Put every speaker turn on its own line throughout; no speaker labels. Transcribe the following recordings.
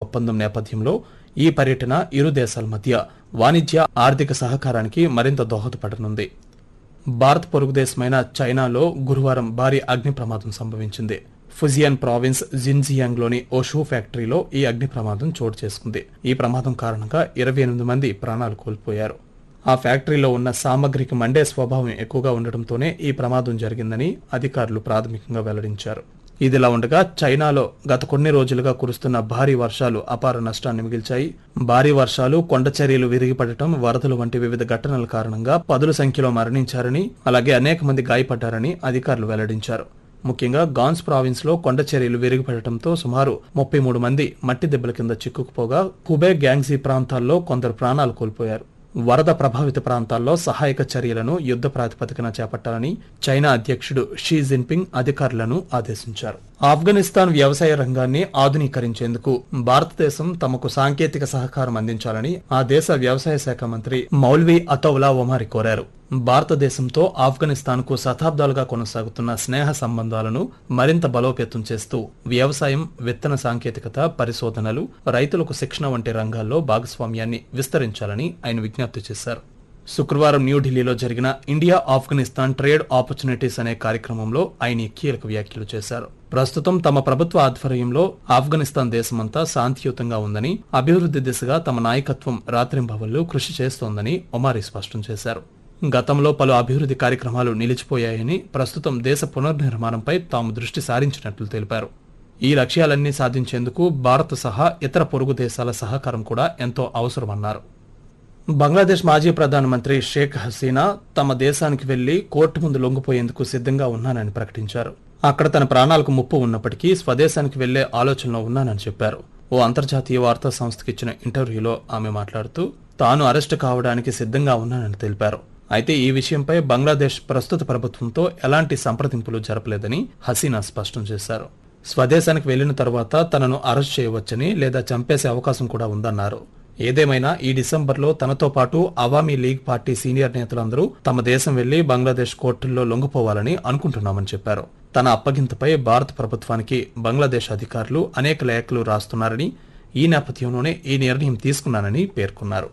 ఒప్పందం నేపథ్యంలో ఈ పర్యటన ఇరు దేశాల మధ్య వాణిజ్య ఆర్థిక సహకారానికి మరింత దోహదపడనుంది భారత్ పొరుగు దేశమైన చైనాలో గురువారం భారీ అగ్ని ప్రమాదం సంభవించింది ఫుజియన్ ప్రావిన్స్ జిన్జియాంగ్లోని ఓ షూ ఫ్యాక్టరీలో ఈ అగ్ని ప్రమాదం చోటు చేసుకుంది ఈ ప్రమాదం కారణంగా ఇరవై ఎనిమిది మంది ప్రాణాలు కోల్పోయారు ఆ ఫ్యాక్టరీలో ఉన్న సామగ్రికి మండే స్వభావం ఎక్కువగా ఉండటంతోనే ఈ ప్రమాదం జరిగిందని అధికారులు ప్రాథమికంగా వెల్లడించారు ఇదిలా ఉండగా చైనాలో గత కొన్ని రోజులుగా కురుస్తున్న భారీ వర్షాలు అపార నష్టాన్ని మిగిల్చాయి భారీ వర్షాలు కొండ చర్యలు విరిగిపడటం వరదలు వంటి వివిధ ఘటనల కారణంగా పదుల సంఖ్యలో మరణించారని అలాగే అనేక మంది గాయపడ్డారని అధికారులు వెల్లడించారు ముఖ్యంగా గాన్స్ ప్రావిన్స్ లో కొండ చర్యలు విరిగిపడటంతో సుమారు ముప్పై మూడు మంది మట్టి దెబ్బల కింద చిక్కుకుపోగా కుబే గ్యాంగ్జీ ప్రాంతాల్లో కొందరు ప్రాణాలు కోల్పోయారు వరద ప్రభావిత ప్రాంతాల్లో సహాయక చర్యలను యుద్ధ ప్రాతిపదికన చేపట్టాలని చైనా అధ్యక్షుడు షీ జిన్పింగ్ అధికారులను ఆదేశించారు ఆఫ్ఘనిస్తాన్ వ్యవసాయ రంగాన్ని ఆధునీకరించేందుకు భారతదేశం తమకు సాంకేతిక సహకారం అందించాలని ఆ దేశ వ్యవసాయ శాఖ మంత్రి మౌల్వీ అతౌలా ఒమారి కోరారు భారతదేశంతో ఆఫ్ఘనిస్తాన్ కు శతాబ్దాలుగా కొనసాగుతున్న స్నేహ సంబంధాలను మరింత బలోపేతం చేస్తూ వ్యవసాయం విత్తన సాంకేతికత పరిశోధనలు రైతులకు శిక్షణ వంటి రంగాల్లో భాగస్వామ్యాన్ని విస్తరించాలని ఆయన విజ్ఞప్తి చేశారు శుక్రవారం న్యూఢిల్లీలో జరిగిన ఇండియా ఆఫ్ఘనిస్తాన్ ట్రేడ్ ఆపర్చునిటీస్ అనే కార్యక్రమంలో ఆయన ఈ కీలక వ్యాఖ్యలు చేశారు ప్రస్తుతం తమ ప్రభుత్వ ఆధ్వర్యంలో ఆఫ్ఘనిస్తాన్ దేశమంతా శాంతియుతంగా ఉందని అభివృద్ధి దిశగా తమ నాయకత్వం రాత్రింబవళ్లు కృషి చేస్తోందని ఒమారి స్పష్టం చేశారు గతంలో పలు అభివృద్ధి కార్యక్రమాలు నిలిచిపోయాయని ప్రస్తుతం దేశ పునర్నిర్మాణంపై తాము దృష్టి సారించినట్లు తెలిపారు ఈ లక్ష్యాలన్నీ సాధించేందుకు భారత్ సహా ఇతర పొరుగు దేశాల సహకారం కూడా ఎంతో అవసరమన్నారు బంగ్లాదేశ్ మాజీ ప్రధానమంత్రి షేక్ హసీనా తమ దేశానికి వెళ్లి కోర్టు ముందు లొంగిపోయేందుకు సిద్ధంగా ఉన్నానని ప్రకటించారు అక్కడ తన ప్రాణాలకు ముప్పు ఉన్నప్పటికీ స్వదేశానికి వెళ్లే ఆలోచనలో ఉన్నానని చెప్పారు ఓ అంతర్జాతీయ వార్తా సంస్థకి ఇచ్చిన ఇంటర్వ్యూలో ఆమె మాట్లాడుతూ తాను అరెస్టు కావడానికి సిద్ధంగా ఉన్నానని తెలిపారు అయితే ఈ విషయంపై బంగ్లాదేశ్ ప్రస్తుత ప్రభుత్వంతో ఎలాంటి సంప్రదింపులు జరపలేదని హసీనా స్పష్టం చేశారు స్వదేశానికి వెళ్లిన తర్వాత తనను అరెస్ట్ చేయవచ్చని లేదా చంపేసే అవకాశం కూడా ఉందన్నారు ఏదేమైనా ఈ డిసెంబర్లో తనతో పాటు అవామీ లీగ్ పార్టీ సీనియర్ నేతలందరూ తమ దేశం వెళ్లి బంగ్లాదేశ్ కోర్టుల్లో లొంగిపోవాలని అనుకుంటున్నామని చెప్పారు తన అప్పగింతపై భారత ప్రభుత్వానికి బంగ్లాదేశ్ అధికారులు అనేక లేఖలు రాస్తున్నారని ఈ నేపథ్యంలోనే ఈ నిర్ణయం తీసుకున్నానని పేర్కొన్నారు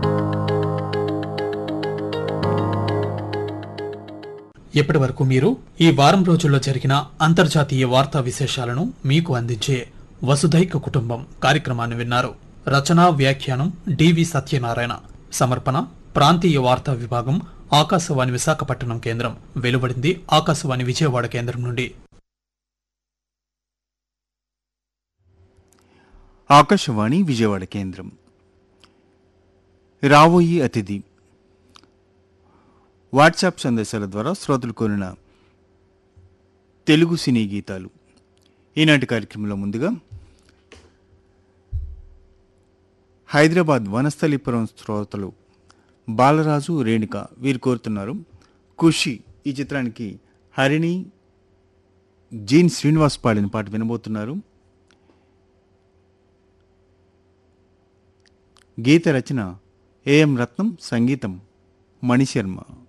ఇప్పటి వరకు మీరు ఈ వారం రోజుల్లో జరిగిన అంతర్జాతీయ వార్తా విశేషాలను మీకు అందించే వసుధైక కుటుంబం కార్యక్రమాన్ని విన్నారు రచన వ్యాఖ్యానం డివి సత్యనారాయణ సమర్పణ ప్రాంతీయ వార్తా విభాగం ఆకాశవాణి విశాఖపట్నం కేంద్రం వెలువడింది ఆకాశవాణి విజయవాడ కేంద్రం నుండి
ఆకాశవాణి విజయవాడ కేంద్రం రాబోయి అతిథి వాట్సాప్ సందేశాల ద్వారా శ్రోతలు కోరిన తెలుగు సినీ గీతాలు ఈనాటి కార్యక్రమంలో ముందుగా హైదరాబాద్ వనస్థలిపురం శ్రోతలు బాలరాజు రేణుక వీరు కోరుతున్నారు ఖుషి ఈ చిత్రానికి హరిణి జీన్ శ్రీనివాస్ పాడిన పాట వినబోతున్నారు గీత రచన ఏఎం రత్నం సంగీతం మణిశర్మ